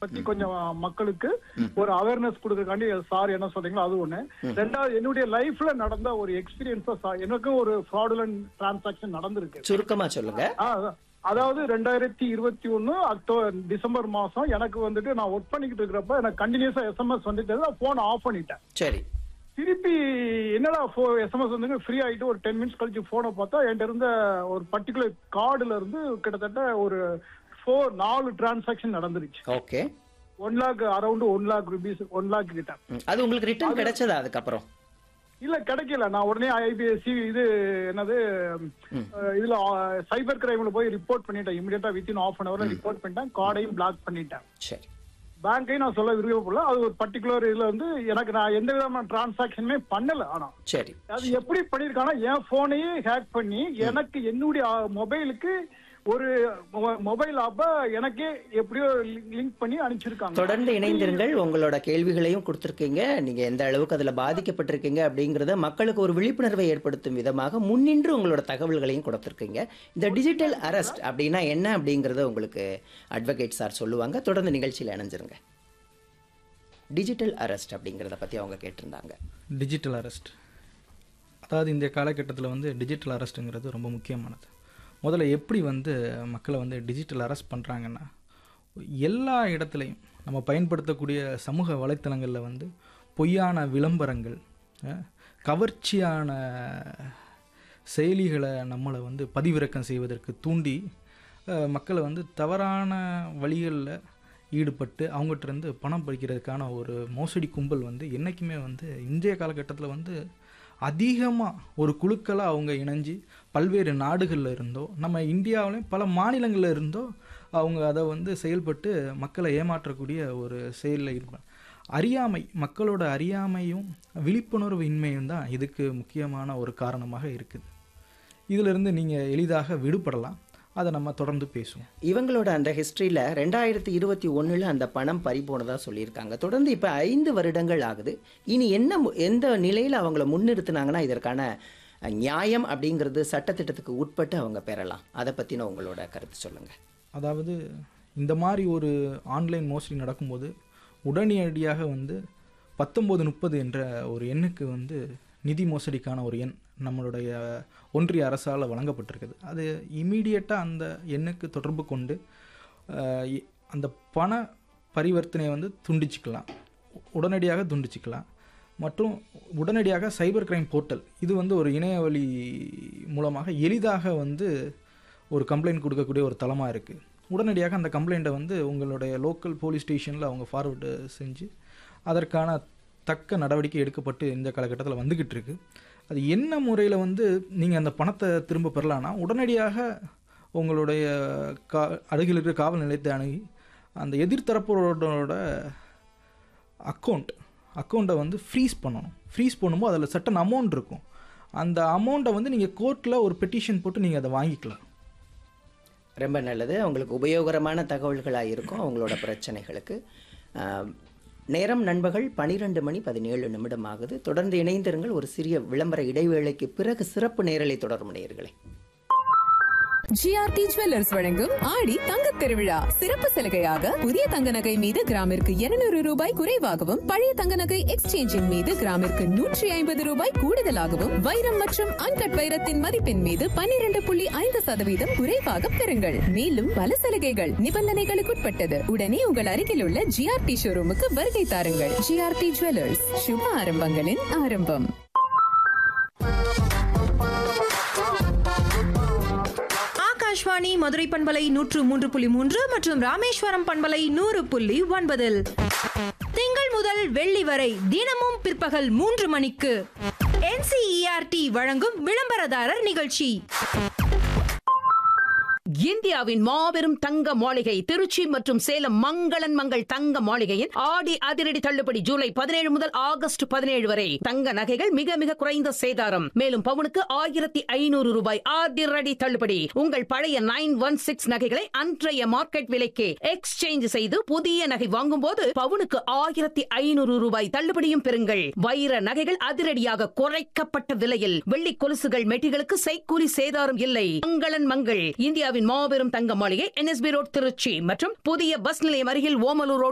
பத்தி கொஞ்சம் மக்களுக்கு ஒரு அவேர்னஸ் கொடுக்கறதுக்காண்டி சார் என்ன சொல்றீங்களோ அது ஒண்ணு ரெண்டாவது என்னுடைய லைஃப்ல நடந்த ஒரு எக்ஸ்பீரியன்ஸா எனக்கும் ஒரு ஃப்ராடுலன் டிரான்சாக்ஷன் நடந்திருக்கு சுருக்கமா சொல்லுங்க ஆ, அதான். அதாவது ரெண்டாயிரத்தி இருபத்தி ஒண்ணு அக்டோபர் டிசம்பர் மாசம் எனக்கு வந்துட்டு நான் ஒர்க் பண்ணிக்கிட்டு இருக்கிறப்ப எனக்கு கண்டினியூஸா எஸ்எம்எஸ் வந்துட்டு போன் ஆஃப் பண்ணிட்டேன் சரி திருப்பி என்னடா எஸ்எம்எஸ் வந்து ஃப்ரீ ஆயிட்டு ஒரு டென் மினிட்ஸ் கழிச்சு போனை பார்த்தா என்கிட்ட இருந்த ஒரு பர்டிகுலர் கார்டுல இருந்து கிட்டத்தட்ட ஒரு ஃபோர் நாலு டிரான்சாக்ஷன் நடந்துருச்சு okay one lakh around one lakh rupees one lakh கிட்ட அது உங்களுக்கு ரிட்டர்ன் கிடைச்சதா அதுக்கப்புறம் இல்ல கிடைக்கல நான் உடனே ஐபிஎஸ்சி இது என்னது அஹ், இதுல சைபர் கிரைம்ல போய் ரிப்போர்ட் பண்ணிட்டேன் இமிடியட்டா வித்தின் ஆஃப் அன் ஹவர்ல ரிப்போர்ட் பண்ணிட்டேன் கார்டையும் பிளாக் பண்ணிட்டேன் சரி பேங்கையும் நான் சொல்ல விரும்பல அது ஒரு பர்டிகுலர் இதுல வந்து எனக்கு நான் எந்த விதமான டிரான்சாக்ஷனுமே பண்ணல ஆனா சரி அது எப்படி பண்ணிருக்காங்கன்னா என் போனையே ஹேக் பண்ணி எனக்கு என்னுடைய மொபைலுக்கு ஒரு மொபைல் ஆப்ப எனக்கே எப்படியோ லிங்க் பண்ணி அனுப்பிச்சிருக்காங்க தொடர்ந்து இணைந்திருங்கள் உங்களோட கேள்விகளையும் கொடுத்திருக்கீங்க நீங்க எந்த அளவுக்கு அதுல பாதிக்கப்பட்டிருக்கீங்க அப்படிங்கறத மக்களுக்கு ஒரு விழிப்புணர்வை ஏற்படுத்தும் விதமாக முன்னின்று உங்களோட தகவல்களையும் கொடுத்திருக்கீங்க இந்த டிஜிட்டல் அரெஸ்ட் அப்படின்னா என்ன அப்படிங்கறத உங்களுக்கு அட்வொகேட் சார் சொல்லுவாங்க தொடர்ந்து நிகழ்ச்சியில் இணைஞ்சிருங்க டிஜிட்டல் அரெஸ்ட் அப்படிங்கறத பத்தி அவங்க கேட்டிருந்தாங்க டிஜிட்டல் அரெஸ்ட் அதாவது இந்த காலகட்டத்தில் வந்து டிஜிட்டல் அரெஸ்ட்டுங்கிறது ரொம்ப முக்கியமானது முதல்ல எப்படி வந்து மக்களை வந்து டிஜிட்டல் அரெஸ்ட் பண்ணுறாங்கன்னா எல்லா இடத்துலையும் நம்ம பயன்படுத்தக்கூடிய சமூக வலைத்தளங்களில் வந்து பொய்யான விளம்பரங்கள் அஹ், கவர்ச்சியான செயலிகளை நம்மளை வந்து பதிவிறக்கம் செய்வதற்கு தூண்டி அஹ், மக்களை வந்து தவறான வழிகளில் ஈடுபட்டு அவங்ககிட்ட இருந்து பணம் பறிக்கிறதுக்கான ஒரு மோசடி கும்பல் வந்து என்றைக்குமே வந்து இன்றைய காலகட்டத்தில் வந்து அதிகமாக ஒரு குழுக்களாக அவங்க இணைஞ்சு பல்வேறு நாடுகளில் இருந்தோ நம்ம இந்தியாவிலையும் பல மாநிலங்களில் இருந்தோ அவங்க அதை வந்து செயல்பட்டு மக்களை ஏமாற்றக்கூடிய ஒரு செயலில் இருப்பாங்க அறியாமை மக்களோட அறியாமையும் விழிப்புணர்வு இன்மையும் தான் இதுக்கு முக்கியமான ஒரு காரணமாக இருக்குது இதிலிருந்து நீங்கள் எளிதாக விடுபடலாம் அதை நம்ம தொடர்ந்து பேசுவோம் இவங்களோட அந்த ஹிஸ்டரியில் ரெண்டாயிரத்தி இருபத்தி ஒன்றில் அந்த பணம் பறி போனதாக சொல்லியிருக்காங்க தொடர்ந்து இப்போ ஐந்து வருடங்கள் ஆகுது இனி என்ன மு- எந்த நிலையில் அவங்கள முன்னிறுத்துனாங்கன்னா இதற்கான அஹ், நியாயம் அப்படிங்கிறது சட்டத்திட்டத்துக்கு உட்பட்டு அவங்க பெறலாம் அதை பற்றின உங்களோட கருத்து சொல்லுங்கள் அதாவது இந்த மாதிரி ஒரு ஆன்லைன் மோசடி நடக்கும்போது உடனடியாக வந்து பத்தொம்போது முப்பது என்ற ஒரு எண்ணுக்கு வந்து நிதி மோசடிக்கான ஒரு எண் நம்மளுடைய ஒன்றிய அரசால் வழங்கப்பட்டிருக்குது அது இமீடியட்டாக அந்த எண்ணுக்கு தொடர்பு கொண்டு அஹ், இ- அந்த பண பரிவர்த்தனையை வந்து துண்டிச்சுக்கலாம் உடனடியாக துண்டிச்சுக்கலாம் மற்றும் உடனடியாக சைபர் கிரைம் போர்ட்டல் இது வந்து ஒரு இணையவழி மூலமாக எளிதாக வந்து ஒரு கம்ப்ளைண்ட் கொடுக்கக்கூடிய ஒரு தளமாக இருக்குது உடனடியாக அந்த கம்ப்ளைண்ட்டை வந்து உங்களுடைய லோக்கல் போலீஸ் ஸ்டேஷனில் அவங்க ஃபார்வர்டு செஞ்சு அதற்கான தக்க நடவடிக்கை எடுக்கப்பட்டு இந்த காலகட்டத்தில் வந்துக்கிட்டு இருக்கு அது என்ன முறையில் வந்து நீங்கள் அந்த பணத்தை திரும்ப பெறலான்னா உடனடியாக உங்களுடைய கா அருகில் இருக்கிற காவல் நிலையத்தை அணுகி அந்த எதிர்த்தரப்போரோட அக்கௌண்ட் அக்கௌண்ட்டை வந்து ஃப்ரீஸ் பண்ணணும் ஃப்ரீஸ் பண்ணும்போது அதில் சட்டன் அமௌண்ட் இருக்கும் அந்த அமௌண்ட்டை வந்து நீங்கள் கோர்ட்டில் ஒரு பெட்டிஷன் போட்டு நீங்கள் அதை வாங்கிக்கலாம் ரொம்ப நல்லது அவங்களுக்கு உபயோகரமான தகவல்களாக இருக்கும் அவங்களோட பிரச்சனைகளுக்கு ஆஹ், நேரம் நண்பர்கள் பனிரெண்டு மணி பதினேழு நிமிடம் ஆகுது தொடர்ந்து இணைந்திருங்கள் ஒரு சிறிய விளம்பர இடைவேளைக்கு பிறகு சிறப்பு நேரலை தொடரும் நேயர்களே ஜிஆர்டி ஜுவல்லர்ஸ் வழங்கும் ஆடி தங்க திருவிழா சிறப்பு சலுகையாக புதிய தங்க நகை மீது கிராமிற்கு 200 ரூபாய் குறைவாகவும் பழைய தங்க நகை எக்ஸ்சேஞ்சின் மீது கிராமிற்கு நூற்றி ஐம்பது ரூபாய் கூடுதலாகவும் வைரம் மற்றும் அன்கட் வைரத்தின் மதிப்பின் மீது 12.5% புள்ளி ஐந்து சதவீதம் குறைவாக பெறுங்கள் மேலும் பல சலுகைகள் நிபந்தனைகளுக்குட்பட்டது உடனே உங்கள் அருகில் உள்ள ஜிஆர்டி ஷோரூமுக்கு வருகை தாருங்கள் ஜிஆர்டி ஜுவல்லர்ஸ் சுப ஆரம்பங்களின் ஆரம்பம் ஆகாஷ்வாணி மதுரை பண்பலை நூற்று மூன்று புள்ளி மூன்று மற்றும் ராமேஸ்வரம் பண்பலை நூறு புள்ளி ஒன்பதில் திங்கள் முதல் வெள்ளி வரை தினமும் பிற்பகல் மூன்று மணிக்கு NCERT வழங்கும் விளம்பரதாரர் நிகழ்ச்சி இந்தியாவின் மாபெரும் தங்க மாளிகை திருச்சி மற்றும் சேலம் மங்களன் மங்கள் தங்க மாளிகையின் ஆடி அதிரடி தள்ளுபடி ஜூலை பதினேழு முதல் ஆகஸ்ட் பதினேழு வரை தங்க நகைகள் மிக மிக குறைந்த சேதாரம் மேலும் பவுனுக்கு ஆயிரத்தி ஐநூறு ரூபாய் அதிரடி தள்ளுபடி உங்கள் பழைய நைன் ஒன் சிக்ஸ் நகைகளை அன்றைய மார்க்கெட் விலைக்கு எக்ஸ்சேஞ்ச் செய்து புதிய நகை வாங்கும் போது பவுனுக்கு ஆயிரத்தி ஐநூறு ரூபாய் தள்ளுபடியும் பெறுங்கள் வைர நகைகள் அதிரடியாக குறைக்கப்பட்ட விலையில் வெள்ளி கொலுசுகள் மெட்டிகளுக்கு செய்கூலி சேதாரம் இல்லை மங்களன் மங்கள் இந்தியாவின் மாபெரும் தங்க மாளிகை என்எஸ்பி ரோட் திருச்சி மற்றும் புதிய பஸ் நிலையம் அருகில் ஓமலூர் ரோட்